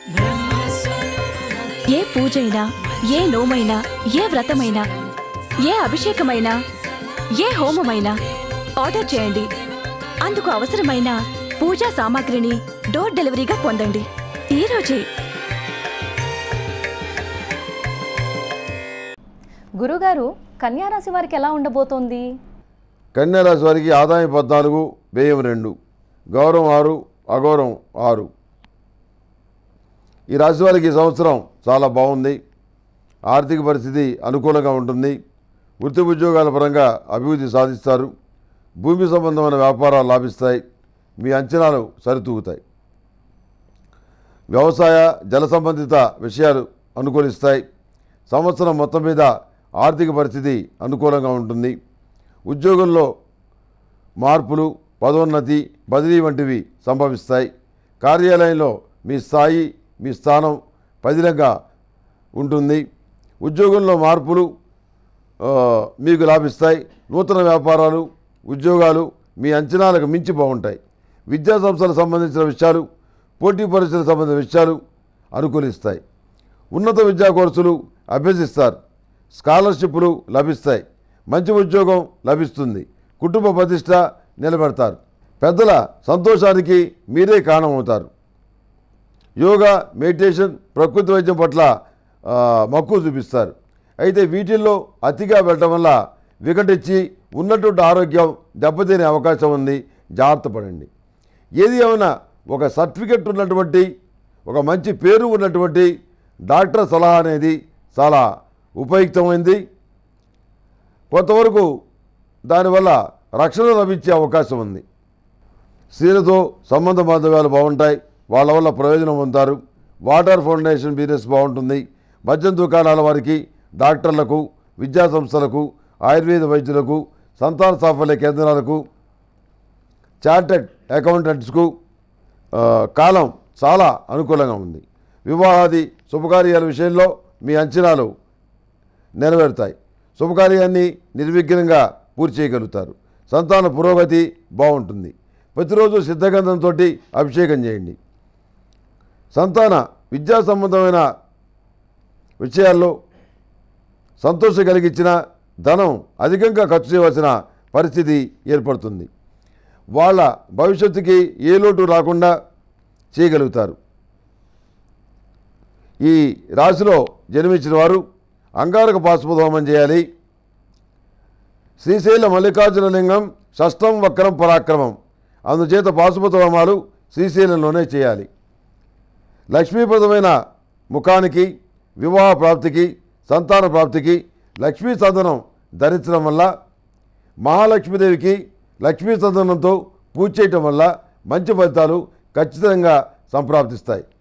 ఏ పూజైనా ఏ నోమైనా ఏ వ్రతమైనా ఏ అభిషేకమైనా ఏ హోమమైనా ఆర్డర్ చేయండి అందుకు అవసరమైన పూజా సామాగ్రిని డోర్ డెలివరీగా పొందండి ఈ రోజే గురుగారు కన్యారాశి వారికి ఎలా ఉండబోతోంది కన్యారాశి వారికి ఆదాయం పద్నాలుగు వ్యయం రెండు గౌరవం ఆరు అగౌరవం ఆరు ఈ రాశి వారికి ఈ సంవత్సరం చాలా బాగుంది ఆర్థిక పరిస్థితి అనుకూలంగా ఉంటుంది వృత్తి ఉద్యోగాల పరంగా అభివృద్ధి సాధిస్తారు భూమి సంబంధమైన వ్యాపారాలు లాభిస్తాయి మీ అంచనాలు సరితూగుతాయి వ్యవసాయ జల సంబంధిత విషయాలు అనుకూలిస్తాయి సంవత్సరం మొత్తం మీద ఆర్థిక పరిస్థితి అనుకూలంగా ఉంటుంది ఉద్యోగంలో మార్పులు పదోన్నతి బదిలీ వంటివి సంభవిస్తాయి కార్యాలయంలో మీ స్థాయి మీ స్థానం పదిలంగా ఉంటుంది ఉద్యోగంలో మార్పులు ఆ, మీకు లాభిస్తాయి నూతన వ్యాపారాలు ఉద్యోగాలు మీ అంచనాలకు మించి బాగుంటాయి విద్యా సంస్థలకు సంబంధించిన విషయాలు పోటీ పరీక్షలకు సంబంధించిన విషయాలు అనుకూలిస్తాయి ఉన్నత విద్యా కోర్సులు అభ్యసిస్తారు స్కాలర్షిప్లు లభిస్తాయి మంచి ఉద్యోగం లభిస్తుంది కుటుంబ ప్రతిష్ట నిలబెడతారు పెద్దల సంతోషానికి మీరే కారణమవుతారు యోగా మెడిటేషన్ ప్రకృతి వైద్యం పట్ల ఆ, మక్కువ చూపిస్తారు అయితే వీటిల్లో అతిగా వెళ్ళటం వల్ల వికటించి ఉన్నటువంటి ఆరోగ్యం దెబ్బతినే అవకాశం ఉంది జాగ్రత్త పడండి ఏది ఏమైనా ఒక సర్టిఫికెట్ ఉన్నటువంటి ఒక మంచి పేరు ఉన్నటువంటి డాక్టర్ సలహా అనేది చాలా ఉపయుక్తమైంది కొంతవరకు దానివల్ల రక్షణ లభించే అవకాశం ఉంది స్త్రీలతో సంబంధ బాంధవ్యాలు బాగుంటాయి వాళ్ళ వల్ల ప్రయోజనం పొందుతారు వాటర్ ఫౌండేషన్ బిజినెస్ బాగుంటుంది మద్యం దుకాణాల వారికి డాక్టర్లకు విద్యా సంస్థలకు ఆయుర్వేద వైద్యులకు సంతాన సాఫల్య కేంద్రాలకు చార్టెడ్ అకౌంటెంట్స్కు ఆ, కాలం చాలా అనుకూలంగా ఉంది వివాహాది శుభకార్యాల విషయంలో మీ అంచనాలు నెరవేరుతాయి శుభకార్యాన్ని నిర్విఘ్నంగా పూర్తి చేయగలుగుతారు సంతాన పురోగతి బాగుంటుంది ప్రతిరోజు సిద్ధగంధంతో అభిషేకం చేయండి సంతాన విద్యా సంబంధమైన విషయాల్లో సంతోషం కలిగించిన ధనం అధికంగా ఖర్చు చేయవలసిన పరిస్థితి ఏర్పడుతుంది వాళ్ళ భవిష్యత్తుకి ఏ లోటు రాకుండా చేయగలుగుతారు ఈ రాశిలో జన్మించిన వారు అంగారక పాశుపదోమం చేయాలి శ్రీశైల మల్లికార్జున లింగం షష్టం వక్రం పరాక్రమం అందుచేత పాశుపత హోమాలు శ్రీశైలంలోనే చేయాలి లక్ష్మీప్రదమైన ముఖానికి వివాహ ప్రాప్తికి సంతాన ప్రాప్తికి లక్ష్మీ సందనం ధరించడం వల్ల మహాలక్ష్మీదేవికి లక్ష్మీ సందనంతో పూజ చేయటం వల్ల మంచి ఫలితాలు ఖచ్చితంగా సంప్రాప్తిస్తాయి